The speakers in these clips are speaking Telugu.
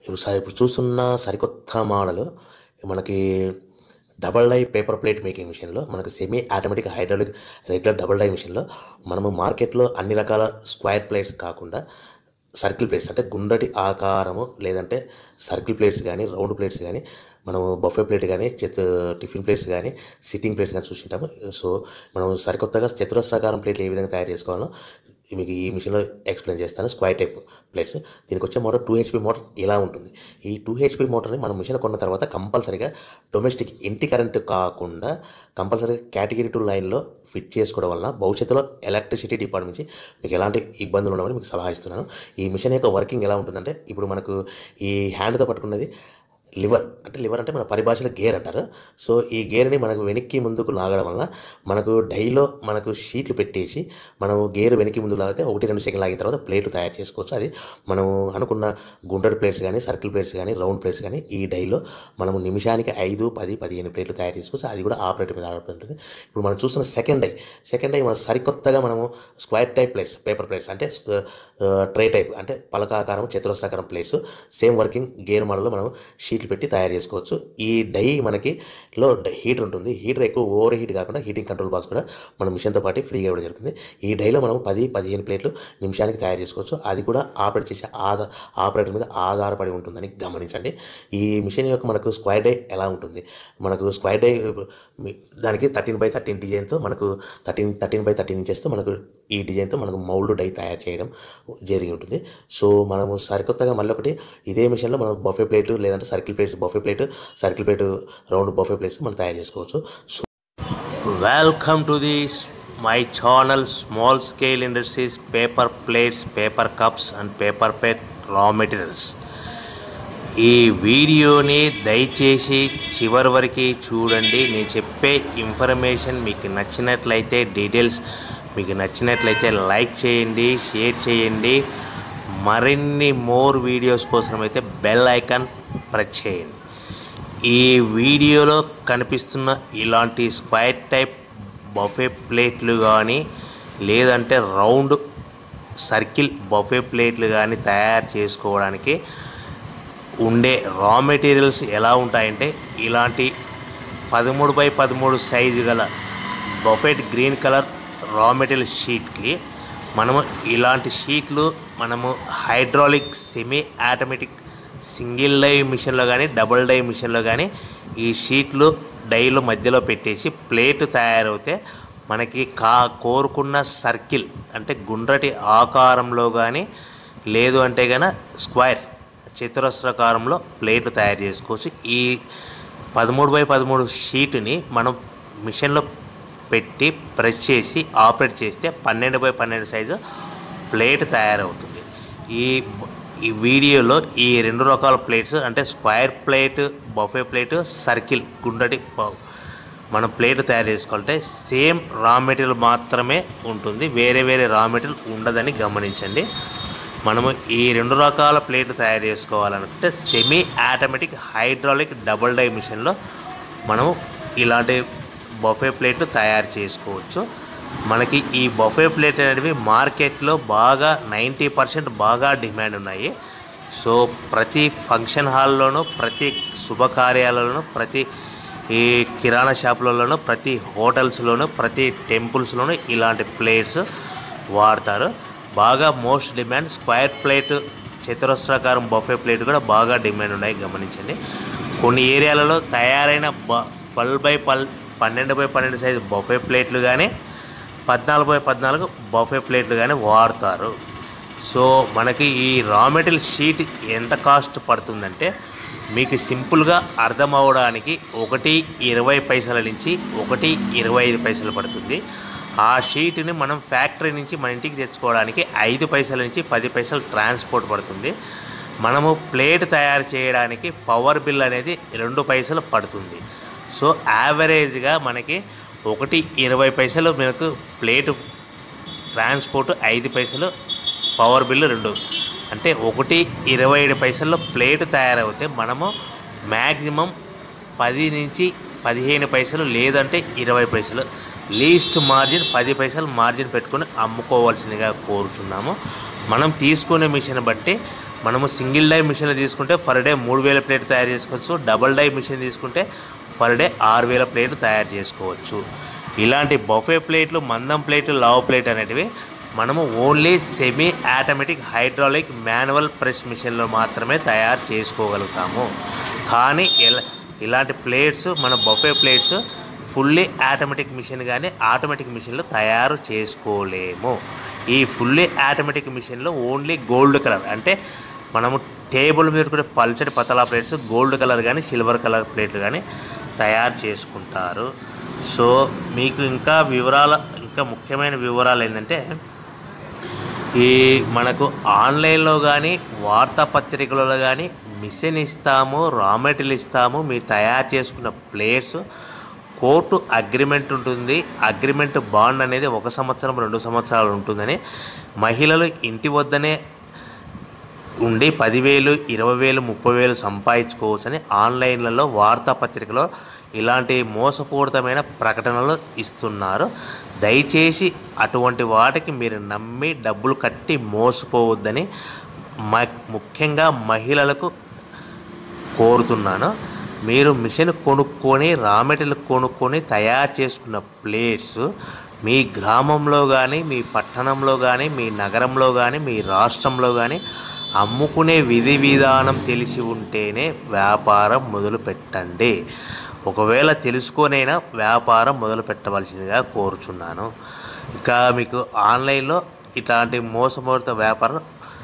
ఇప్పుడు స- ఇప్పుడు చూస్తున్న సరికొత్త మోడల్ మనకి double die paper plate making మిషన్లో మనకు semi automatic hydraulic regular double die మిషన్లో మనము మార్కెట్లో అన్ని రకాల స్క్వేర్ ప్లేట్స్ కాకుండా సర్కిల్ ప్లేట్స్ అంటే గుండ్రటి ఆకారము లేదంటే సర్కిల్ ప్లేట్స్ కానీ రౌండ్ ప్లేట్స్ కానీ మనము బఫే ప్లేట్ కానీ చెత్ టిఫిన్ ప్లేట్స్ కానీ సిట్టింగ్ ప్లేట్స్ కానీ చూసింటాము సో మనం సరికొత్తగా చతురస్రాకారం ప్లేట్లు ఏ విధంగా తయారు చేసుకోవాలో మీకు ఈ మిషన్లో ఎక్స్ప్లెయిన్ చేస్తాను స్క్వైర్ టైప్ ప్లేట్స్ దీనికి వచ్చే మోటార్ టూ హెచ్పి మోటార్ ఇలా ఉంటుంది ఈ టూ హెచ్పి మోటార్ని మనం మిషన్ కొన్న తర్వాత కంపల్సరీగా డొమెస్టిక్ ఇంటి కరెంట్ కాకుండా కంపల్సరీగా కేటగిరీ టూ లైన్లో ఫిట్ చేసుకోవడం వలన భవిష్యత్తులో ఎలక్ట్రిసిటీ డిపార్ట్మెంట్ నుంచి మీకు ఎలాంటి ఇబ్బందులు ఉండవని మీకు సలహా ఇస్తున్నాను ఈ మిషన్ యొక్క వర్కింగ్ ఎలా ఉంటుందంటే ఇప్పుడు మనకు ఈ హ్యాండ్తో పట్టుకున్నది లివర్ అంటే లివర్ అంటే మన పరిభాషలో గేర్ అంటారు సో ఈ గేర్ని మనకు వెనక్కి ముందుకు లాగడం వల్ల మనకు డైలో మనకు షీట్లు పెట్టేసి మనం గేర్ వెనక్కి ముందుకు లాగితే ఒకటి రెండు సెకండ్ లాగిన తర్వాత ప్లేట్లు తయారు చేసుకోవచ్చు అది మనం అనుకున్న గుండ్రటి ప్లేట్స్ కానీ సర్కిల్ ప్లేట్స్ కానీ రౌండ్ ప్లేట్స్ కానీ ఈ డైలో మనము నిమిషానికి ఐదు పది పదిహేను ప్లేట్లు తయారు చేసుకోవచ్చు అది కూడా ఆపరేటర్ మీద ఆధారపడి ఉంటుంది ఇప్పుడు మనం చూస్తున్న సెకండ్ డై సెకండ్ డై మనం సరికొత్తగా మనము square type plates paper plates అంటే ట్రే టైప్ అంటే పలకాకారం చతురస్రాకారం ప్లేట్స్ సేమ్ వర్కింగ్ గేర్ మోడల్లో మనం షీట్లు పెట్టి తయారు చేసుకోవచ్చు ఈ డై మనకి లో హీటర్ ఉంటుంది హీటర్ ఎక్కువ ఓవర్ హీట్ కాకుండా హీటింగ్ కంట్రోల్ బాక్స్ కూడా మన మిషన్తో పాటు ఫ్రీగా ఇవ్వడం జరుగుతుంది ఈ డైలో మనం పది పదిహేను ప్లేట్లు నిమిషానికి తయారు చేసుకోవచ్చు అది కూడా ఆపరేట్ చేసే ఆధార్ ఆపరేటర్ మీద ఆధారపడి ఉంటుందని గమనించండి ఈ మిషన్ యొక్క మనకు స్క్వేర్ డై ఎలా ఉంటుంది మనకు స్క్వేర్ డై మీ- దానికి థర్టీన్ బై థర్టీన్ డిజైన్తో మనకు థర్టీన్ థర్టీన్ బై థర్టీన్ ఇంచెస్తో మనకు ఈ డిజైన్తో మనకు మౌల్డ్ డై తయారు చేయడం జరిగి ఉంటుంది సో మనము సరికొత్తగా మళ్ళీ ఒకటి ఇదే మిషన్లో మనం బఫే ప్లేట్ లేదంటే circle plates buffet plate circle plate round buffet plates మనం తయారు చేసుకోవచ్చు so welcome to this my channel small scale industries paper plates paper cups and paper plate raw materials ఈ వీడియోని దయచేసి చివరి వరకు చూడండి నేను చెప్పే ఇన్ఫర్మేషన్ మీకు నచ్చినట్లయితే డీటెయిల్స్ మీకు నచ్చినట్లయితే లైక్ చేయండి షేర్ చేయండి మరిన్ని మోర్ వీడియోస్ కోసం అయితే బెల్ ఐకాన్ ప్రెస్ చేయండి ఈ వీడియోలో కనిపిస్తున్న ఇలాంటి స్క్వైర్ టైప్ బఫే ప్లేట్లు కానీ లేదంటే రౌండ్ సర్కిల్ బఫే ప్లేట్లు కానీ తయారు చేసుకోవడానికి ఉండే రా మెటీరియల్స్ ఎలా ఉంటాయంటే ఇలాంటి పదమూడు బై పదమూడు సైజు గల buffet green colour raw material షీట్కి మనము ఇలాంటి షీట్లు మనము hydraulic semi automatic single die మిషన్లో కానీ డబుల్ డై మిషన్లో కానీ ఈ షీట్లు డైలో మధ్యలో పెట్టేసి ప్లేట్ తయారవుతే మనకి కా కోరుకున్న సర్కిల్ అంటే గుండ్రటి ఆకారంలో కానీ లేదు అంటే కనుక స్క్వైర్ చతురస్రాకారంలో ప్లేట్లు తయారు చేసుకోవచ్చు ఈ పదమూడు బై పదమూడు షీటుని మనం మిషన్లో పెట్టి ప్రెస్ చేసి ఆపరేట్ చేస్తే పన్నెండు బై పన్నెండు సైజు ప్లేట్ తయారవుతుంది ఈ ఈ వీడియోలో ఈ రెండు రకాల ప్లేట్స్ అంటే square plate buffet plate circle గుండ్రటి ప- మనం ప్లేట్ తయారు చేసుకోవాలంటే సేమ్ రా మెటీరియల్ మాత్రమే ఉంటుంది వేరే వేరే రా మెటీరియల్ ఉండదని గమనించండి మనము ఈ రెండు రకాల ప్లేట్ తయారు చేసుకోవాలనుకుంటే semi automatic hydraulic double die మిషన్లో మనము ఇలాంటి బఫే ప్లేట్లు తయారు చేసుకోవచ్చు మనకి ఈ బఫే ప్లేట్ అనేవి మార్కెట్లో బాగా నైంటీ పర్సెంట్ బాగా డిమాండ్ ఉన్నాయి సో ప్రతి ఫంక్షన్ హాల్లోనూ ప్రతి శుభకార్యాలలోనూ ప్రతి ఈ కిరాణా షాపులలోనూ ప్రతి హోటల్స్లోనూ ప్రతి టెంపుల్స్లోనూ ఇలాంటి ప్లేట్స్ వాడతారు బాగా మోస్ట్ డిమాండ్ స్క్వేర్ ప్లేట్ చతురస్రాకారం బఫే ప్లేట్ కూడా బాగా డిమాండ్ ఉన్నాయి గమనించండి కొన్ని ఏరియాలలో తయారైన బ పల్ బై పల్ పన్నెండు బై పన్నెండు సైజు బఫే ప్లేట్లు కానీ పద్నాలుగు బై పద్నాలుగు బఫే ప్లేట్లు కానీ వాడతారు సో మనకి ఈ రా మెటీరియల్ షీట్ ఎంత కాస్ట్ పడుతుందంటే మీకు సింపుల్గా అర్థం అవడానికి ఒకటి ఇరవై పైసల నుంచి ఒకటి ఇరవై ఐదు పైసలు పడుతుంది ఆ షీట్ని మనం ఫ్యాక్టరీ నుంచి మన ఇంటికి తెచ్చుకోవడానికి ఐదు పైసల నుంచి పది పైసలు ట్రాన్స్పోర్ట్ పడుతుంది మనము ప్లేట్ తయారు చేయడానికి పవర్ బిల్ అనేది రెండు పైసలు పడుతుంది సో యావరేజ్గా మనకి ఒకటి ఇరవై పైసలు మనకు ప్లేటు ట్రాన్స్పోర్ట్ ఐదు పైసలు పవర్ బిల్లు రెండు అంటే ఒకటి ఇరవై ఏడు పైసల్లో ప్లేట్ తయారవుతే మనము మ్యాక్సిమం పది నుంచి పదిహేను పైసలు లేదంటే ఇరవై పైసలు లీస్ట్ మార్జిన్ పది పైసలు మార్జిన్ పెట్టుకొని అమ్ముకోవాల్సిందిగా కోరుచున్నాము మనం తీసుకునే మిషన్ బట్టి మనము సింగిల్ డై మిషన్ తీసుకుంటే పర్ డే మూడు వేల ప్లేట్ తయారు చేసుకోవచ్చు డబల్ డై మిషన్ తీసుకుంటే పర్ డే ఆరు వేల ప్లేట్లు తయారు చేసుకోవచ్చు ఇలాంటి బఫే ప్లేట్లు మందం ప్లేట్లు లావ్ ప్లేట్ అనేటివి మనము only semi automatic hydraulic manual press మిషన్లో మాత్రమే తయారు చేసుకోగలుగుతాము కానీ ఎలా ఇలాంటి ప్లేట్స్ మన buffet plates fully automatic machine కానీ ఆటోమేటిక్ మిషన్లో తయారు చేసుకోలేము ఈ ఫుల్లీ ఆటోమేటిక్ మిషన్లో ఓన్లీ గోల్డ్ కలర్ అంటే మనము టేబుల్ మీద కూడా పల్చటి పతలా ప్లేట్స్ గోల్డ్ కలర్ కానీ సిల్వర్ కలర్ ప్లేట్లు కానీ తయారు చేసుకుంటారు సో మీకు ఇంకా వివరాలు ఇంకా ముఖ్యమైన వివరాలు ఏంటంటే ఈ మనకు ఆన్లైన్లో కానీ వార్తాపత్రికలలో కానీ మిషన్ ఇస్తాము రా మెటీరియల్ ఇస్తాము మీరు తయారు చేసుకున్న ప్లేట్స్ కోర్టు అగ్రిమెంట్ ఉంటుంది అగ్రిమెంట్ బాండ్ అనేది ఒక సంవత్సరం రెండు సంవత్సరాలు ఉంటుందని మహిళలు ఇంటి వద్దనే ఉండి పదివేలు ఇరవై వేలు ముప్పై వేలు సంపాదించుకోవచ్చని ఆన్లైన్లలో వార్తాపత్రికలో ఇలాంటి మోసపూరితమైన ప్రకటనలు ఇస్తున్నారు దయచేసి అటువంటి వాటికి మీరు నమ్మి డబ్బులు కట్టి మోసపోవద్దని మ ముఖ్యంగా మహిళలకు కోరుతున్నాను మీరు మిషన్ కొనుక్కొని రా మెటీరియల్ కొనుక్కొని తయారు చేసుకున్న ప్లేట్స్ మీ గ్రామంలో కానీ మీ పట్టణంలో కానీ మీ నగరంలో కానీ మీ రాష్ట్రంలో కానీ అమ్ముకునే విధి విధానం తెలిసి ఉంటేనే వ్యాపారం మొదలు పెట్టండి ఒకవేళ తెలుసుకొనైనా వ్యాపారం మొదలు పెట్టవలసిందిగా కోరుచున్నాను ఇంకా మీకు ఆన్లైన్లో ఇట్లాంటి మోసపూరిత వ్యాపారం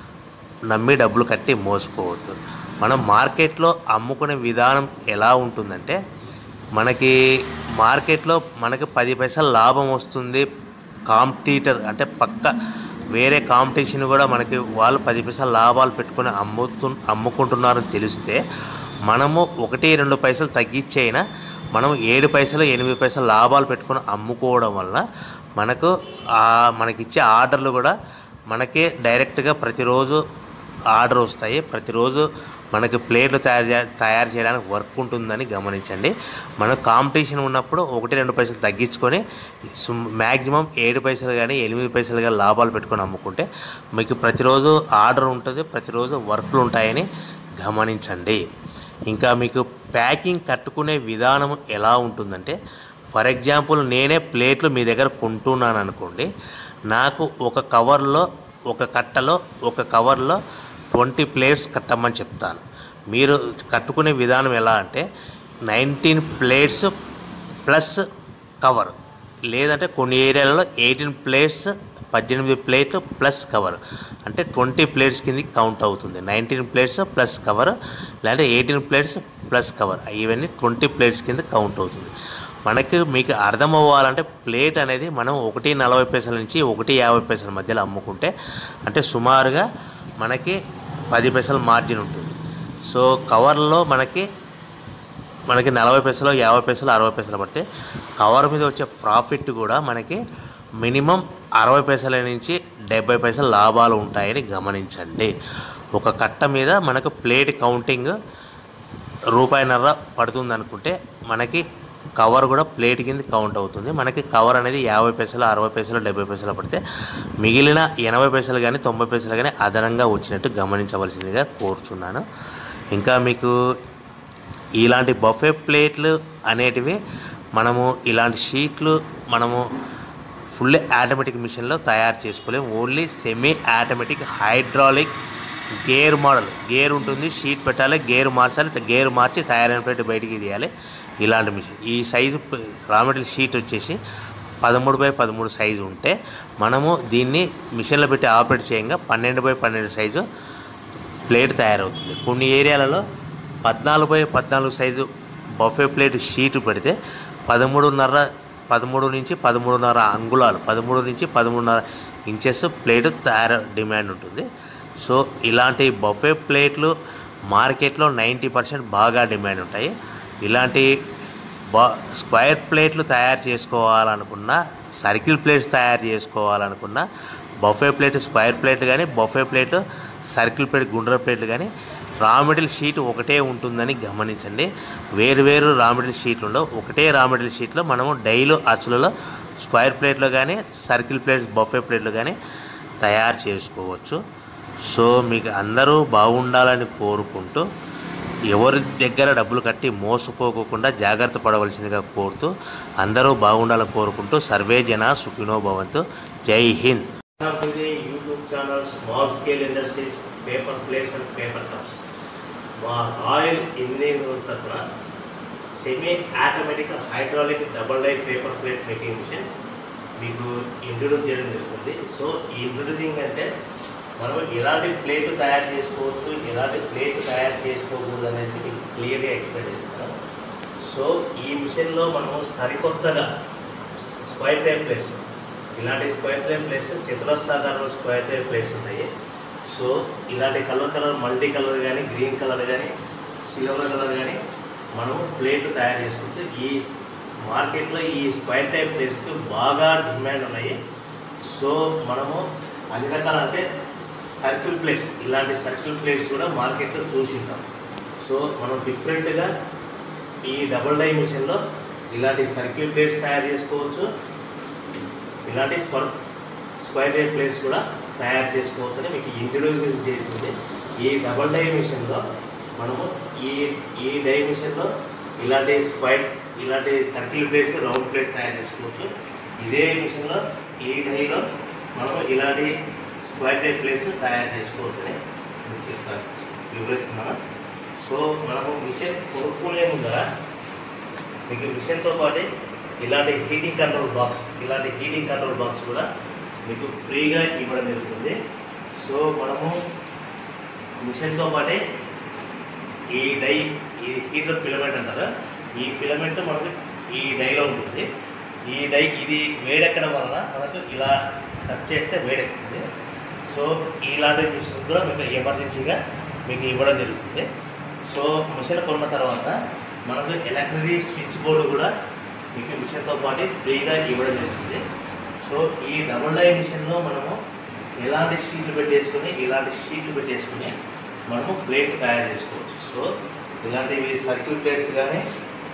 నమ్మి డబ్బులు కట్టి మోసపోవద్దు మనం మార్కెట్లో అమ్ముకునే విధానం ఎలా ఉంటుందంటే మనకి మార్కెట్లో మనకి పది పైసలు లాభం వస్తుంది కాంపిటీటర్ అంటే పక్క వేరే కాంపిటీషన్ కూడా మనకి వాళ్ళు పది పైసలు లాభాలు పెట్టుకొని అమ్ముతు అమ్ముకుంటున్నారని తెలిస్తే మనము ఒకటి రెండు పైసలు తగ్గించైనా మనం ఏడు పైసలు ఎనిమిది పైసలు లాభాలు పెట్టుకొని అమ్ముకోవడం వల్ల మనకు ఆ మనకిచ్చే ఆర్డర్లు కూడా మనకే డైరెక్ట్గా ప్రతిరోజు ఆర్డర్ వస్తాయి ప్రతిరోజు మనకి ప్లేట్లు తయారు చే తయారు చేయడానికి వర్క్ ఉంటుందని గమనించండి మన కాంపిటీషన్ ఉన్నప్పుడు ఒకటి రెండు పైసలు తగ్గించుకొని మ్యాక్సిమం ఏడు పైసలు కానీ ఎనిమిది పైసలు కానీ లాభాలు పెట్టుకొని అమ్ముకుంటే మీకు ప్రతిరోజు ఆర్డర్ ఉంటుంది ప్రతిరోజు వర్క్లు ఉంటాయని గమనించండి ఇంకా మీకు ప్యాకింగ్ కట్టుకునే విధానం ఎలా ఉంటుందంటే ఫర్ ఎగ్జాంపుల్ నేనే ప్లేట్లు మీ దగ్గర కొంటున్నాను అనుకోండి నాకు ఒక కవర్లో ఒక కట్టలో ఒక కవర్లో ట్వంటీ ప్లేట్స్ కట్టమని చెప్తాను మీరు కట్టుకునే విధానం ఎలా అంటే నైన్టీన్ ప్లేట్స్ ప్లస్ కవర్ లేదంటే కొన్ని ఏరియాలలో ఎయిటీన్ ప్లేట్స్ పద్దెనిమిది ప్లేట్లు ప్లస్ కవర్ అంటే ట్వంటీ ప్లేట్స్ కింద కౌంట్ అవుతుంది నైన్టీన్ ప్లేట్స్ ప్లస్ కవర్ లేదంటే ఎయిటీన్ ప్లేట్స్ ప్లస్ కవర్ ఇవన్నీ ట్వంటీ ప్లేట్స్ కింద కౌంట్ అవుతుంది మనకి మీకు అర్థం అవ్వాలంటే ప్లేట్ అనేది మనం ఒకటి నలభై పైసల నుంచి ఒకటి యాభై పైసల మధ్యలో అమ్ముకుంటే అంటే సుమారుగా మనకి పది పైసల మార్జిన్ ఉంటుంది సో కవర్లో మనకి మనకి నలభై పైసలు యాభై పైసలు అరవై పైసలు పడితే కవర్ మీద వచ్చే ప్రాఫిట్ కూడా మనకి మినిమం అరవై పైసల నుంచి డెబ్బై పైసలు లాభాలు ఉంటాయని గమనించండి ఒక కట్ట మీద మనకు ప్లేట్ కౌంటింగ్ రూపాయిన్నర పడుతుంది అనుకుంటే మనకి కవర్ కూడా ప్లేట్ కింద కౌంట్ అవుతుంది మనకి కవర్ అనేది యాభై పైసలు అరవై పైసలు డెబ్బై పైసలు పడితే మిగిలిన ఎనభై పైసలు కానీ తొంభై పైసలు కానీ అదనంగా వచ్చినట్టు గమనించవలసిందిగా కోరుచున్నాను ఇంకా మీకు ఇలాంటి బఫే ప్లేట్లు అనేటివి మనము ఇలాంటి షీట్లు మనము ఫుల్ ఆటోమేటిక్ మిషన్లో తయారు చేసుకోలేము only semi automatic hydraulic gear model gear ఉంటుంది షీట్ పెట్టాలి గేర్ మార్చాలి గేర్ మార్చి తయారైన ప్లేట్ బయటికి తీయాలి ఇలాంటి మిషన్ ఈ సైజు రా మెటీరియల్ షీట్ వచ్చేసి పదమూడు బై పదమూడు సైజు ఉంటే మనము దీన్ని మిషన్లో పెట్టి ఆపరేట్ చేయంగా పన్నెండు బై పన్నెండు సైజు ప్లేట్ తయారవుతుంది కొన్ని ఏరియాలలో పద్నాలుగు బై పద్నాలుగు సైజు బఫే ప్లేట్ షీట్ పెడితే పదమూడున్నర పదమూడు నుంచి పదమూడున్నర అంగుళాలు పదమూడు నుంచి పదమూడున్నర ఇంచెస్ ప్లేట్ తయారు డిమాండ్ ఉంటుంది సో ఇలాంటి బఫే ప్లేట్లు మార్కెట్లో నైంటీ పర్సెంట్ బాగా డిమాండ్ ఉంటాయి ఇలాంటి బా స్క్వైర్ ప్లేట్లు తయారు చేసుకోవాలనుకున్నా సర్కిల్ ప్లేట్స్ తయారు చేసుకోవాలనుకున్నా బఫే ప్లేట్ స్క్వైర్ ప్లేట్ కానీ బఫే ప్లేట్ సర్కిల్ ప్లేట్ గుండ్ర ప్లేట్లు కానీ రా మెటీరియల్ షీట్ ఒకటే ఉంటుందని గమనించండి వేరు వేరు రా మెటీరియల్ షీట్లు ఉండవు ఒకటే రా మెటీరియల్ షీట్లో మనము డైలు అచ్చులలో స్క్వైర్ ప్లేట్లో కానీ సర్కిల్ ప్లేట్స్ బఫే ప్లేట్లు కానీ తయారు చేసుకోవచ్చు సో మీకు అందరూ బాగుండాలని కోరుకుంటూ ఎవరి దగ్గర డబ్బులు కట్టి మోసపోకుండా జాగ్రత్త పడవలసిందిగా కోరుతూ అందరూ బాగుండాలని కోరుకుంటూ సర్వే జన సుఖినో భవంతు జై హింద్ YouTube channel small scale industries paper plates and paper cups మా ఆయిల్ ఇంజనీరింగ్ వ్యవస్థ తరఫున semi automatic hydraulic double die paper plate making machine మీకు ఇంట్రొడ్యూస్ చేయడం జరుగుతుంది సో ఈ ఇంట్రొడ్యూసింగ్ అంటే మనం ఎలాంటి ప్లేట్ తయారు చేసుకోవచ్చు ఎలాంటి ప్లేట్ తయారు చేసుకోకూడదు అనేసి మీకు క్లియర్గా ఎక్స్ప్లెయిన్ చేస్తాను సో ఈ మిషన్లో మనము సరికొత్తగా స్క్వైర్ టైప్ ప్లేట్స్ ఇలాంటి స్క్వైర్ టైప్ ప్లేట్స్ చతురస్రాకారంలో స్క్వైర్ టైప్ ప్లేట్స్ ఉన్నాయి సో ఇలాంటి కలర్ కలర్ మల్టీ కలర్ కానీ గ్రీన్ కలర్ కానీ సిల్వర్ కలర్ కానీ మనము ప్లేట్లు తయారు చేసుకోవచ్చు ఈ మార్కెట్లో ఈ స్క్వైర్ టైప్ ప్లేట్స్కి బాగా డిమాండ్ ఉన్నాయి సో మనము అన్ని రకాల అంటే సర్కిల్ ప్లేట్స్ ఇలాంటి సర్కిల్ ప్లేట్స్ కూడా మార్కెట్లో చూసింటాం సో మనం డిఫరెంట్గా ఈ డబుల్ డై మిషన్లో ఇలాంటి సర్కిల్ ప్లేట్స్ తయారు చేసుకోవచ్చు ఇలాంటి స్వర్ స్క్వైర్ టైప్ ప్లేట్స్ కూడా తయారు చేసుకోవచ్చు అని మీకు ఇంట్రడ్యూస్ చేస్తుంది ఈ డబల్ డై మిషన్లో మనము ఈ ఈ డై మిషన్లో ఇలాంటి స్క్వైర్ ఇలాంటి సర్కిల్ ప్లేట్స్ రౌండ్ ప్లేట్ తయారు చేసుకోవచ్చు ఇదే మిషన్లో ఈ డైలో మనము ఇలాంటి స్క్వైర్ టైప్ ప్లేట్స్ తయారు చేసుకోవచ్చు అని మీకు చెప్తాను వివరిస్తున్నాను సో మనము మిషన్ కొనుక్కునే ముందర మీకు మిషన్తో పాటు ఇలాంటి హీటింగ్ కంట్రోల్ బాక్స్ ఇలాంటి హీటింగ్ కంట్రోల్ బాక్స్ కూడా మీకు ఫ్రీగా ఇవ్వడం జరుగుతుంది సో మనము మిషన్తో పాటే ఈ డై ఈ హీటర్ ఫిలమెంట్ అంటారు ఈ ఫిలమెంట్ మనకు ఈ డైలో ఉంటుంది ఈ డై ఇది వేడెక్కడం వలన మనకు ఇలా టచ్ చేస్తే వేడెక్కుతుంది సో ఇలాంటి మిషన్ కూడా మీకు ఎమర్జెన్సీగా మీకు ఇవ్వడం జరుగుతుంది సో మిషన్ కొన్న తర్వాత మనకు ఎలక్ట్రిక్ స్విచ్ బోర్డు కూడా మీకు మిషన్తో పాటు ఫ్రీగా ఇవ్వడం జరుగుతుంది సో ఈ డబుల్ డై మిషన్లో మనము ఎలాంటి షీట్లు పెట్టేసుకొని ఇలాంటి షీట్లు పెట్టేసుకొని మనము ప్లేట్ తయారు చేసుకోవచ్చు సో ఇలాంటివి సర్కిల్ ప్లేట్స్ కానీ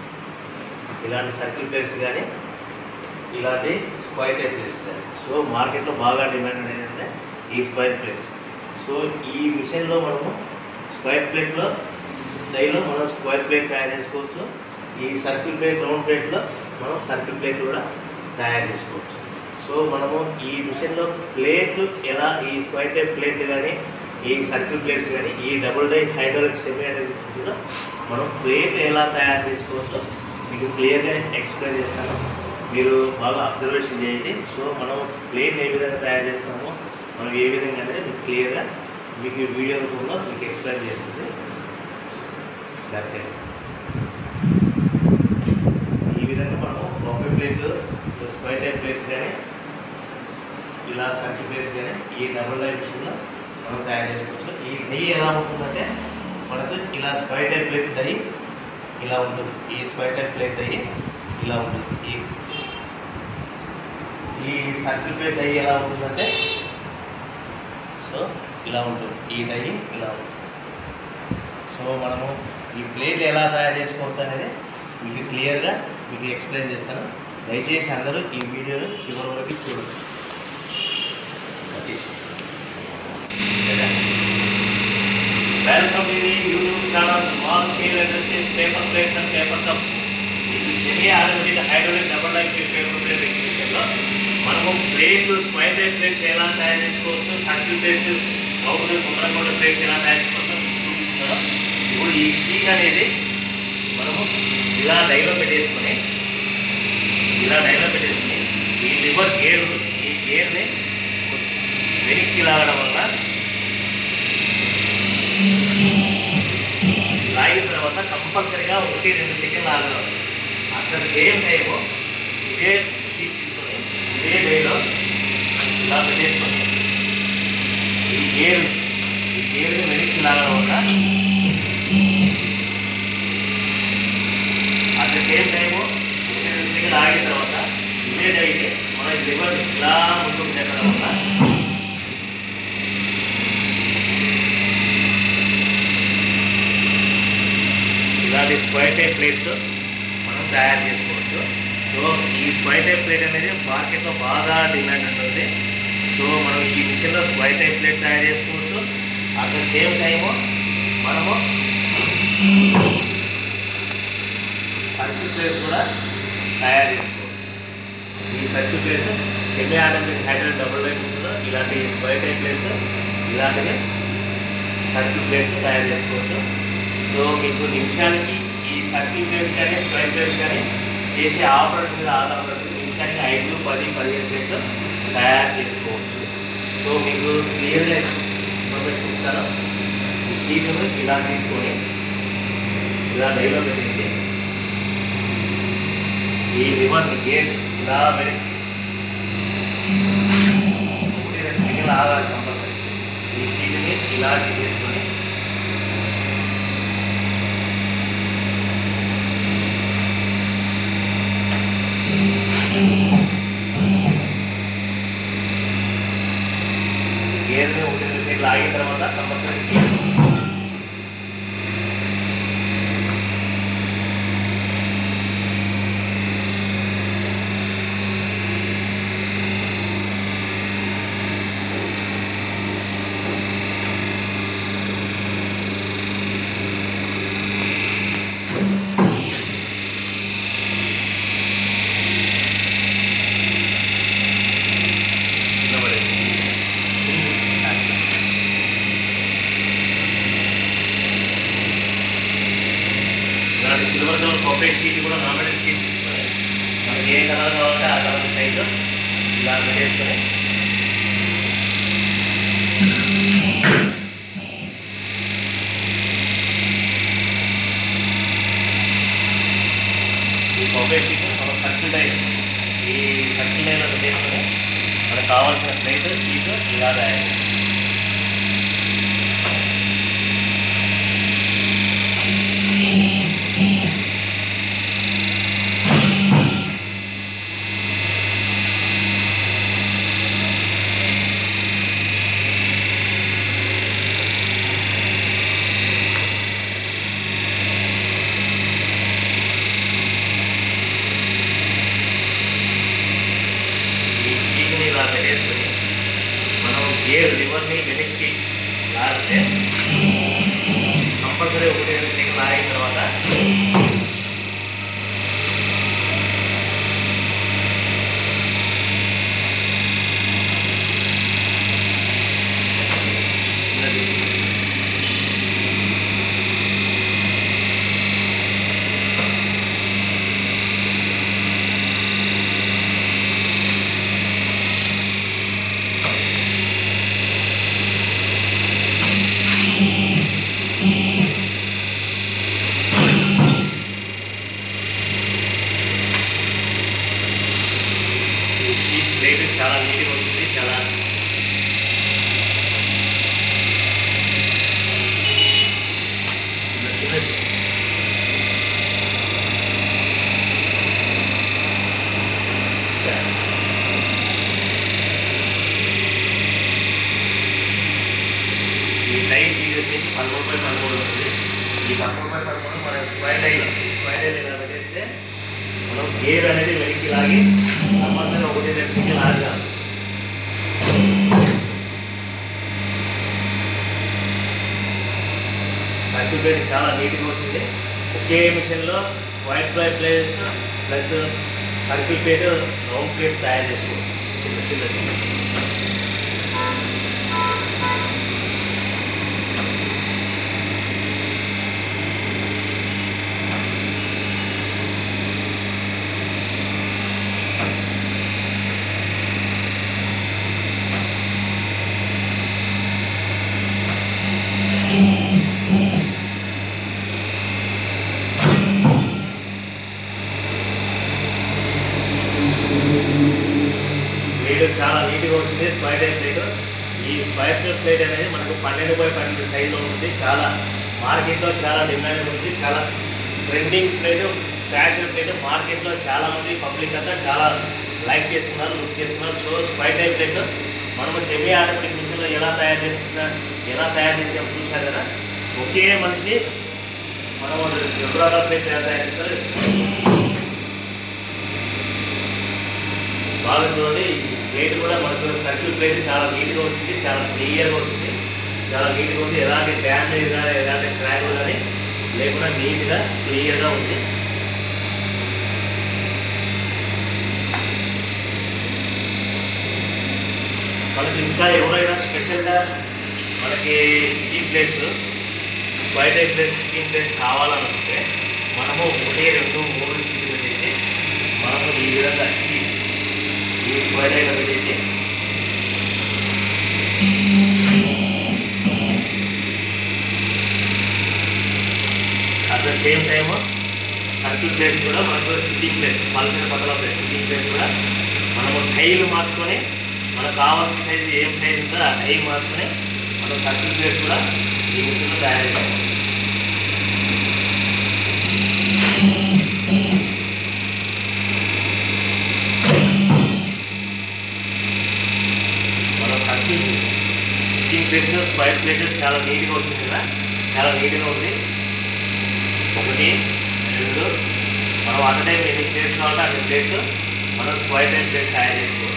ఇలాంటి సర్కిల్ ప్లేట్స్ కానీ ఇలాంటి స్క్వైర్ టైప్ ప్లేట్స్ కానీ సో మార్కెట్లో బాగా డిమాండ్ అనేది ఏంటంటే ఈ స్క్వైర్ ప్లేట్స్ సో ఈ మిషన్లో మనము స్క్వైర్ ప్లేట్లో డైలో మనం స్క్వైర్ ప్లేట్ తయారు చేసుకోవచ్చు ఈ సర్కిల్ ప్లేట్ రౌండ్ ప్లేట్లో మనం సర్కిల్ ప్లేట్ కూడా తయారు చేసుకోవచ్చు సో మనము ఈ మిషన్లో ప్లేట్లు ఎలా ఈ స్క్వైర్ టైప్ ప్లేట్లు కానీ ఈ సర్కిల్ ప్లేట్స్ కానీ ఈ double die hydraulic semi hydraulic మనం ప్లేట్లు ఎలా తయారు చేసుకోవచ్చో మీకు క్లియర్గా ఎక్స్ప్లెయిన్ చేస్తాను మీరు బాగా అబ్జర్వేషన్ చేయండి సో మనం ప్లేట్ ఏ విధంగా తయారు చేస్తామో మనం ఏ విధంగా అనేది మీకు క్లియర్గా మీకు ఈ వీడియో రూపంలో మీకు ఎక్స్ప్లెయిన్ చేస్తుంది దట్స్ ఇట్ ఈ విధంగా మనం బొఫే ప్లేట్లు స్క్వైర్ టైప్ ప్లేట్స్ కానీ ఇలా సంచి ప్లేట్స్ కానీ ఈ డబుల్ డై మిషన్లో మనం తయారు చేసుకోవచ్చు ఈ దహి ఎలా ఉంటుందంటే మనకు ఇలా స్క్వైర్ టైప్ ప్లేట్ దహి ఇలా ఉంటుంది ఈ స్క్వైర్ టైప్ ప్లేట్ దహి ఇలా ఉంటుంది ఈ ఈ సర్కిల్ ప్లేట్ దహి ఎలా ఉంటుందంటే సో ఇలా ఉంటుంది ఈ దహి ఇలా ఉంటుంది సో మనము ఈ ప్లేట్ ఎలా తయారు చేసుకోవచ్చు అనేది మీకు క్లియర్గా మీకు ఎక్స్ప్లెయిన్ చేస్తాను దయచేసి అందరూ ఈ వీడియోను చివరి వరకు చూడండి వచ్చేసి వెల్కమ్ ఇది YouTube channel small scale industries paper plates and paper cups ఇది semi automatic hydraulic double life paper plate ఎగ్జిబిషన్లో మనము ప్లేట్లు స్క్వైర్ టైప్ ప్లేట్స్ ఎలా తయారు చేసుకోవచ్చు సర్కిల్ ప్లేట్స్ రౌండ్ గుండ్రగొండ ప్లేట్స్ ఎలా తయారు చేసుకోవచ్చు చూపిస్తున్నాను ఇప్పుడు ఈ షీట్ అనేది మనము ఇలా డైలో పెట్టేసుకొని ఇలా డైలో పెట్టేసుకొని ఈ లివర్ గేర్ ఉంటుంది. ఈ గేర్ని వెనక్కి లాగడం వల్ల లాగిన తర్వాత కంపల్సరీగా ఒకటి రెండు సెకండ్లు ఆగడం అట్ ద సేమ్ టైము ఇదే షీట్ తీసుకొని ఇదే డైలో ఇలా పెట్టేసుకోండి ఈ గేర్ ఈ గేర్ని వెనక్కి లాగడం వల్ల అట్ ద సేమ్ టైము ఒకటి రెండు సెకండ్లు ఆగిన తర్వాత ఇదే డైతే మన లివర్ ఇలా ముందుకు జరగడం వల్ల ఇలాంటి స్క్వైర్ టైప్ ప్లేట్స్ మనం తయారు చేసుకోవచ్చు సో ఈ స్క్వైర్ టైప్ ప్లేట్ అనేది మార్కెట్లో బాగా డిమాండ్ ఉంటుంది సో మనం ఈ మిషన్లో స్క్వైర్ టైప్ ప్లేట్ తయారు చేసుకోవచ్చు అట్ ద సేమ్ టైము మనము సర్క్యూట్ ప్లేస్ కూడా తయారు చేసుకోవచ్చు ఈ circle plates semi automatic hydraulic double line మిషన్లో ఇలాంటి స్క్వైర్ టైప్ ప్లేస్ ఇలాంటివి సర్క్యూట్ ప్లేస్ తయారు చేసుకోవచ్చు సో మీకు నిమిషానికి ఈ సర్క్యూట్ ప్లేస్ కానీ స్క్వైర్ ప్లేస్ కానీ చేసే ఆపరేటర్ మీద ఆధారపడి నిమిషానికి ఐదు పది పదిహేను ప్లేట్లు తయారు చేసుకోవచ్చు సో మీకు క్లియర్గా ఇన్ఫర్మేషన్ ఇస్తాను ఈ షీట్ను ఇలా తీసుకొని ఇలా లైవ్లో పెట్టేసి ఈ రివర్ గేట్ ఇలా పెట్టి ఒకటి రెండు సెకండ్లు ఆగాలి కంపల్సరీ ఈ షీట్ని ఇలా తీసేసుకొని గేర్ని ఒకటి రెండు సెకండ్లు ఆగిన తర్వాత కంపల్సరీ గేర్ ఇలాంటి సిల్వర్ కలర్ పర్ఫెక్ట్ షీట్ కూడా నామినేట్ షీట్ తీసుకొని మనకి ఏ కలర్ కావాలంటే ఆ కలర్ సైజు ఇలా పెట్టేసుకొని ఈ పర్ఫెక్ట్ షీట్ మనం సర్కిల్ లైన్ ఈ సర్కిల్ లైన్లో పెట్టేసుకొని మనకు కావాల్సిన ప్లేట్ షీట్ ఇలా తయారు చేయాలి. ఈ షీట్ని ఇలా పెట్టేసుకొని మనం గేర్ లివర్ని వెనక్కి లాగితే కంపల్సరీ ఒకటి రెండు సెకండ్ లాగిన తర్వాత ఇలా తిప్పి. ఈ షీట్ ప్లేట్ చాలా నీట్గా వచ్చింది చాలా చిన్న చిన్నది. ఈ సైజ్ షీట్ వచ్చేసి పదమూడు బై పదమూడు ఉంటుంది ఈ పదమూడు బై పదమూడు మన స్క్వైర్ లైన్ ఈ స్క్వైర్ లైన్ ఇలా పెట్టేస్తే మనం గేర్ అనేది వెనక్కి లాగి సంబంధం ఒకటి రెండు సెకండ్ లాగాలి సర్కిల్ ప్లేట్ చాలా నీట్గా వచ్చింది ఒకే మిషన్లో square fry plates plus circle plate round plate తయారు చేసుకోవచ్చు చిన్న చిన్నది ప్లేట్ చాలా నీట్గా వచ్చింది స్క్వైర్ టైప్ ప్లేట్ ఈ స్క్వైర్ టైప్ ప్లేట్ అనేది మనకు పన్నెండు బై పన్నెండు సైజులో ఉంటుంది చాలా మార్కెట్లో చాలా డిమాండ్ ఉంది చాలా ట్రెండింగ్ ప్లేట్ ఫ్యాషన్ ప్లేట్ మార్కెట్లో చాలా మంది పబ్లిక్ అంతా చాలా లైక్ చేస్తున్నారు లుక్ చేస్తున్నారు సో స్క్వైర్ టైప్ ప్లేట్ మనము సెమీ ఆటోమేటిక్ మిషన్లో ఎలా తయారు చేస్తున్నా ఎలా తయారు చేసాము చూసారు కదా ఒకే మనిషి మనము రెండు రకాల ప్లేట్ ఎలా తయారు చేస్తారు బాగా చూడండి ఈ ప్లేట్ కూడా మనకు సర్కిల్ ప్లేట్ చాలా నీట్గా వచ్చింది చాలా క్లియర్గా వచ్చింది చాలా నీట్గా ఉంది ఎలాంటి డ్యామేజ్ కానీ ఎలాంటి క్రాక్ కానీ లేకుండా నీట్గా క్లియర్గా ఉంది మనకి ఇంకా ఎవరైనా స్పెషల్గా మనకి సిట్టింగ్ ప్లేస్ బయట ప్లేస్ సిట్టింగ్ ప్లేస్ కావాలనుకుంటే మనము ఒకటి రెండు మూడు సీట్లు పెట్టేసి మనము ఈ విధంగా ఈ ఈ స్క్వైర్ లైన్ పెట్టేసి at the same time circle plates కూడా మనకు సిట్టింగ్ ప్లేస్ పల్సిన పక్కల ప్లేస్ సిట్టింగ్ ప్లేస్ కూడా మనము టైల్ మార్చుకొని మనకు కావాల్సిన సైజు ఏం సైజు ఉందో ఆ టైల్ మార్చుకొని మనం సర్కిల్ ప్లేస్ కూడా ఈ మిషన్లో తయారు చేయాలి మనం circle sitting plates square plates చాలా నీట్గా వచ్చింది కదా చాలా నీట్గా ఉంది ఒకటి రెండు మనం అట్ టైం ఎన్ని ప్లేస్ కావాలంటే అన్ని ప్లేస్ మనం స్క్వైర్ టైం ప్లేస్ తయారు చేసుకోవచ్చు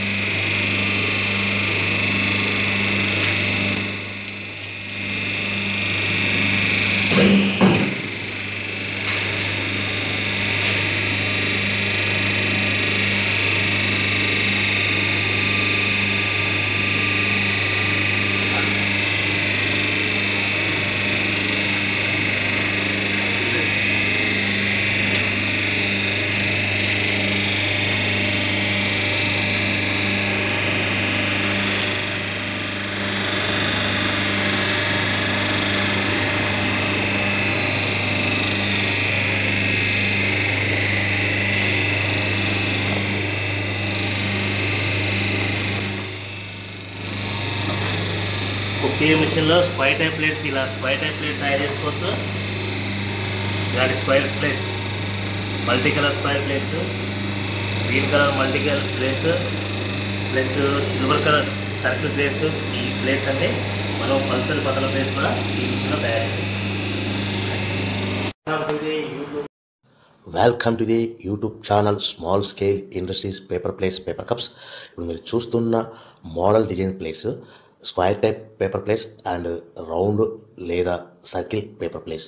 ఒకే మిషన్లో స్క్వైర్ టైప్ ప్లేట్స్ ఇలా స్క్వైర్ టైప్ ప్లేట్ తయారు చేసుకోవచ్చు ఇలాంటి square plates multi colour square plates green colour multi colour plates plus silver colour circle plates ఈ ప్లేట్స్ అన్ని మనం పల్సర్ పతల ప్లేట్స్ కూడా ఈ మిషన్లో తయారు చేస్తాం welcome to the YouTube channel small scale industries paper plates paper cups ఇప్పుడు మీరు చూస్తున్న model design plates square type paper plates and round లేదా సర్కిల్ పేపర్ ప్లేట్స్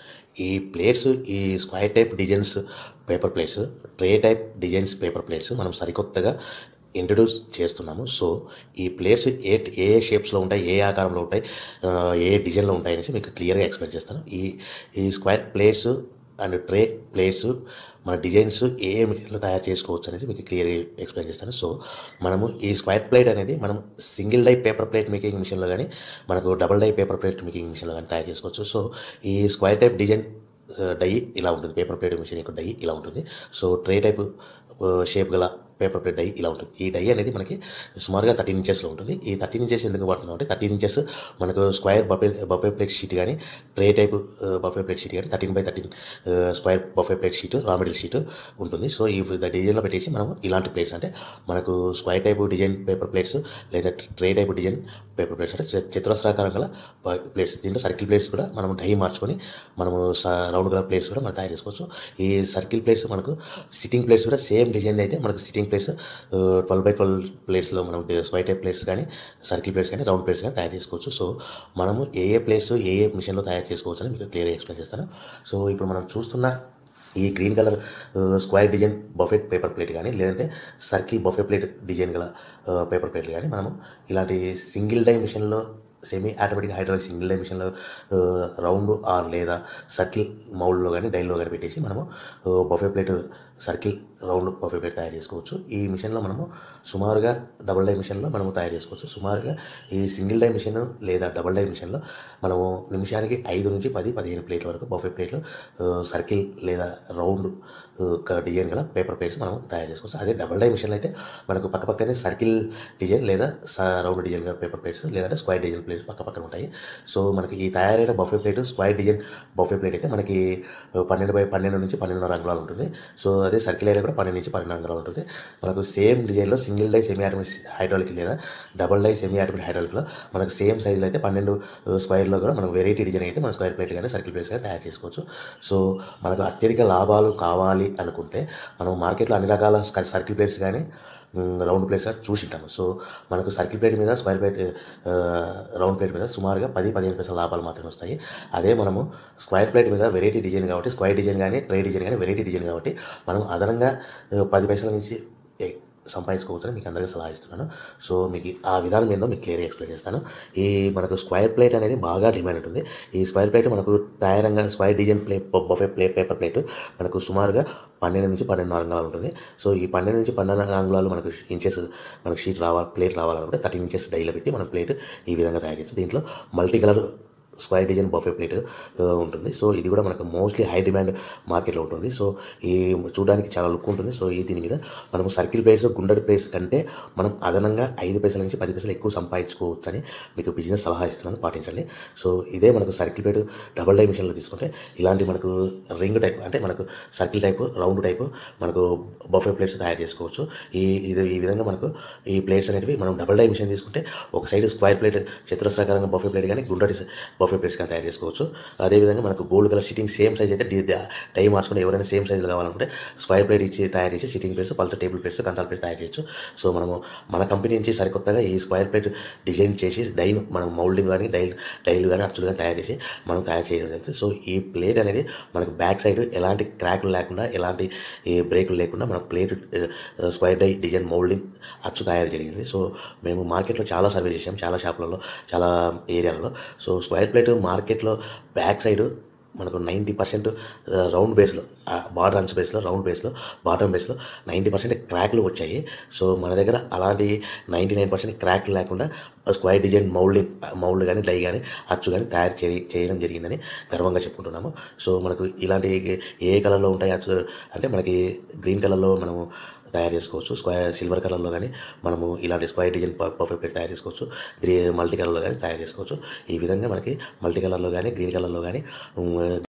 ఈ ప్లేట్స్ ఈ square type designs paper plates tray type designs paper plates మనం సరికొత్తగా ఇంట్రడ్యూస్ చేస్తున్నాము సో ఈ ప్లేట్స్ ఏ ఏ ఏ షేప్స్లో ఉంటాయి ఏ ఆకారంలో ఉంటాయి ఆ, ఏ డిజైన్లో ఉంటాయి అనేసి మీకు క్లియర్గా ఎక్స్ప్లెయిన్ చేస్తాను ఈ ఈ square plates and tray plates మన డిజైన్స్ ఏ ఏ మెటీరియల్లో తయారు చేసుకోవచ్చు అనేది మీకు క్లియర్గా ఎక్స్ప్లెయిన్ చేస్తాను సో మనము ఈ స్క్వైర్ ప్లేట్ అనేది మనం single die paper plate making మిషన్లో కానీ మనకు double die paper plate making మిషన్లో కానీ తయారు చేసుకోవచ్చు సో ఈ స్క్వైర్ టైప్ డిజైన్ డై ఇలా ఉంటుంది పేపర్ ప్లేట్ మిషన్ యొక్క డై ఇలా ఉంటుంది సో ట్రే టైప్ షేప్ గల పేపర్ ప్లేట్ డై ఇలా ఉంటుంది ఈ డై అనేది మనకి సుమారుగా థర్టీన్ ఇంచెస్లో ఉంటుంది ఈ థర్టీన్ ఇంచెస్ ఎందుకు వాడుతున్నాం అంటే థర్టీన్ ఇంచెస్ మనకు square buffet buffet plate sheet కానీ tray type buffet plate sheet కానీ thirteen by thirteen square buffet plate sheet raw material sheet ఉంటుంది సో ఈ డిజైన్లో పెట్టేసి మనం ఇలాంటి ప్లేట్స్ అంటే మనకు square type design paper plates లేదా tray type design paper plates అంటే చ- చతురస్రాకారం గల ప్లేట్స్ దీంట్లో సర్కిల్ ప్లేట్స్ కూడా మనం డై మార్చుకొని మనము రౌండ్ కలర్ ప్లేట్స్ కూడా మనం తయారు చేసుకోవచ్చు ఈ సర్కిల్ ప్లేట్స్ మనకు సిట్టింగ్ ప్లేట్స్ కూడా సేమ్ డిజైన్ అయితే మనకు sitting plates twelve by twelve ప్లేట్స్లో మనం స్వైట్ టైప్ ప్లేట్స్ కానీ సర్కిల్ ప్లేట్స్ కానీ రౌండ్ ప్లేట్స్ కానీ తయారు చేసుకోవచ్చు సో మనము ఏ ఏ ప్లేట్స్ ఏ ఏ మిషన్లో తయారు చేసుకోవచ్చు అని మీకు క్లియర్గా ఎక్స్ప్లెయిన్ చేస్తాను సో ఇప్పుడు మనం చూస్తున్న ఈ green colour square design buffet paper plate కానీ లేదంటే సర్కిల్ బఫే ప్లేట్ డిజైన్ గల పేపర్ ప్లేట్లు కానీ మనము ఇలాంటి సింగిల్ డై మిషన్లో semi automatic hydraulic single die మిషన్లో రౌండ్ ఆర్ లేదా సర్కిల్ మౌల్డ్లో కానీ డైల్లో కానీ పెట్టేసి మనము buffet plate circle round buffet plate తయారు చేసుకోవచ్చు ఈ మిషన్లో మనము సుమారుగా డబుల్ డై మిషన్లో మనము తయారు చేసుకోవచ్చు సుమారుగా ఈ సింగిల్ డై మిషన్ లేదా డబుల్ డై మిషన్లో మనము నిమిషానికి ఐదు నుంచి పది పదిహేను ప్లేట్ల వరకు బఫే ప్లేట్లు సర్కిల్ లేదా రౌండ్ డిజైన్ గల పేపర్ ప్లేట్స్ మనం తయారు చేసుకోవచ్చు అదే డబుల్ డై మిషన్లో అయితే మనకు పక్క పక్కనే సర్కిల్ డిజైన్ లేదా రౌండ్ డిజైన్ గల పేపర్ ప్లేట్స్ లేదంటే స్క్వైర్ డిజైన్ ప్లేట్స్ పక్క పక్కన ఉంటాయి సో మనకి ఈ తయారైన buffet plate square design buffet plate అయితే మనకి పన్నెండు బై పన్నెండు నుంచి పన్నెండున్నర అంగుళాలు ఉంటుంది సో అదే సర్కిల్ అయినా కూడా పన్నెండు నుంచి పన్నెండు అంగుళాలు ఉంటుంది మనకు సేమ్ డిజైన్లో single die semi automatic hydraulic లేదా డబుల్ డై సెమీ ఆటోమేటిక్ హైడ్రాలిక్లో మనకు సేమ్ సైజులో అయితే పన్నెండు స్క్వైర్లో కూడా మనం వెరైటీ డిజైన్ అయితే మన స్క్వైర్ ప్లేట్ కానీ సర్కిల్ ప్లేట్స్ కానీ తయారు చేసుకోవచ్చు సో మనకు అత్యధిక లాభాలు కావాలి అనుకుంటే మనం మార్కెట్లో అన్ని రకాల సర్కిల్ ప్లేట్స్ కానీ రౌండ్ ప్లేట్స్ చూసింటాము సో మనకు సర్కిల్ ప్లేట్ మీద స్క్వేర్ ప్లేట్ ఆ, రౌండ్ ప్లేట్ మీద సుమారుగా పది పదిహేను పైసల లాభాలు మాత్రమే వస్తాయి అదే మనము స్క్వేర్ ప్లేట్ మీద వెరైటీ డిజైన్ కాబట్టి స్క్వేర్ డిజైన్ కానీ ట్రే డిజైన్ కానీ వెరైటీ డిజైన్ కాబట్టి మనం అదనంగా ఆ, పది పైసల నుంచి ఏ, సంపాదించుకోవచ్చని మీకు అందరికీ సలహా ఇస్తున్నాను సో మీకు ఆ విధానం ఏందో మీకు క్లియర్గా ఎక్స్ప్లెయిన్ చేస్తాను ఈ మనకు స్క్వేర్ ప్లేట్ అనేది బాగా డిమాండ్ ఉంటుంది ఈ స్క్వేర్ ప్లేట్ మనకు తయారంగా square design plate buffet plate paper plate మనకు సుమారుగా పన్నెండు నుంచి పన్నెండు అంగుళాలు ఉంటుంది సో ఈ పన్నెండు నుంచి పన్నెండు అంగుళాలు మనకు ఇంచెస్ మనకు షీట్ రావాలి ప్లేట్ రావాలనుకుంటే థర్టీన్ ఇంచెస్ డైలో పెట్టి మనం ప్లేట్ ఈ విధంగా తయారు చేస్తాం దీంట్లో multi colour square design buffet plate ఆ, ఉంటుంది సో ఇది కూడా మనకు మోస్ట్లీ హై డిమాండ్ మార్కెట్లో ఉంటుంది సో ఈ చూడడానికి చాలా లుక్ ఉంటుంది సో ఈ దీని మీద మనం సర్కిల్ ప్లేట్స్ గుండెడ్ ప్లేట్స్ కంటే మనం అదనంగా ఐదు పైసల నుంచి పది పైసలు ఎక్కువ సంపాదించుకోవచ్చు అని మీకు బిజినెస్ సలహా ఇస్తున్నాను పాటించండి సో ఇదే మనకు సర్కిల్ ప్లేట్ డబల్ డై మిషన్లో తీసుకుంటే ఇలాంటి మనకు రింగ్ టైప్ అంటే మనకు సర్కిల్ టైప్ రౌండ్ టైప్ మనకు బఫే ప్లేట్స్ తయారు చేసుకోవచ్చు ఈ ఇది ఈ విధంగా మనకు ఈ ప్లేట్స్ అనేటివి మనం డబల్ డై మిషన్ తీసుకుంటే ఒక సైడ్ స్క్వేర్ ప్లేట్ చతురస్రాకారంగా బఫే ప్లేట్ కానీ గుండ్రటి బఫే ప్లేట్స్ కానీ తయారు చేసుకోవచ్చు అదేవిధంగా మనకు gold colour sitting same size అయితే డి- డ- డై మార్చుకుని ఎవరైనా సేమ్ సైజులో కావాలనుకుంటే స్క్వేర్ ప్లేట్ ఇచ్చి తయారు చేసి సిట్టింగ్ ప్లేట్స్ పల్సర్ టేబుల్ ప్లేట్స్ కంచాల ప్లేట్స్ తయారు చేయొచ్చు సో మనము మన కంపెనీ నుంచి సరికొత్తగా ఈ స్క్వేర్ ప్లేట్ డిజైన్ చేసి డైన్ మనం మౌల్డింగ్ కానీ డైల్ డైలు కానీ అచ్చులు కానీ తయారు చేసి మనం తయారు చేయడం జరుగుతుంది సో ఈ ప్లేట్ అనేది మనకు బ్యాక్ సైడ్ ఎలాంటి క్రాకులు లేకుండా ఎలాంటి ఈ బ్రేకులు లేకుండా మన plate square die design moulding అచ్చు తయారు జరిగింది సో మేము మార్కెట్లో చాలా సర్వే చేసాం చాలా షాపులలో చాలా ఏరియాలలో సో స్క్వేర్ ప్లేట్ మార్కెట్లో బ్యాక్ సైడ్ మనకు నైంటీ పర్సెంట్ రౌండ్ బేస్లో బార్డర్ అంచ్ బేస్లో రౌండ్ బేస్లో బాటమ్ బేస్లో నైంటీ పర్సెంట్ క్రాక్లు వచ్చాయి సో మన దగ్గర అలాంటి నైంటీ నైన్ పర్సెంట్ క్రాక్లు లేకుండా స్క్వేర్ డిజైన్ మౌల్డింగ్ మౌల్డ్ కానీ డై కానీ అచ్చు కానీ తయారు చేయ చేయడం జరిగిందని గర్వంగా చెప్పుకుంటున్నాము సో మనకు ఇలాంటి ఏ కలర్లో ఉంటాయి అచ్చు అంటే మనకి గ్రీన్ కలర్లో మనము తయారు చేసుకోవచ్చు స్క్వేర్ సిల్వర్ కలర్లో కానీ మనము ఇలాంటి స్క్వేర్ డిజైన్ పర్ఫెక్ట్ ప్లేట్ తయారు చేసుకోవచ్చు గ్రీ మల్టీ కలర్లో కానీ తయారు చేసుకోవచ్చు ఈ విధంగా మనకి మల్టీ కలర్లో కానీ గ్రీన్ కలర్లో కానీ ఉమ్,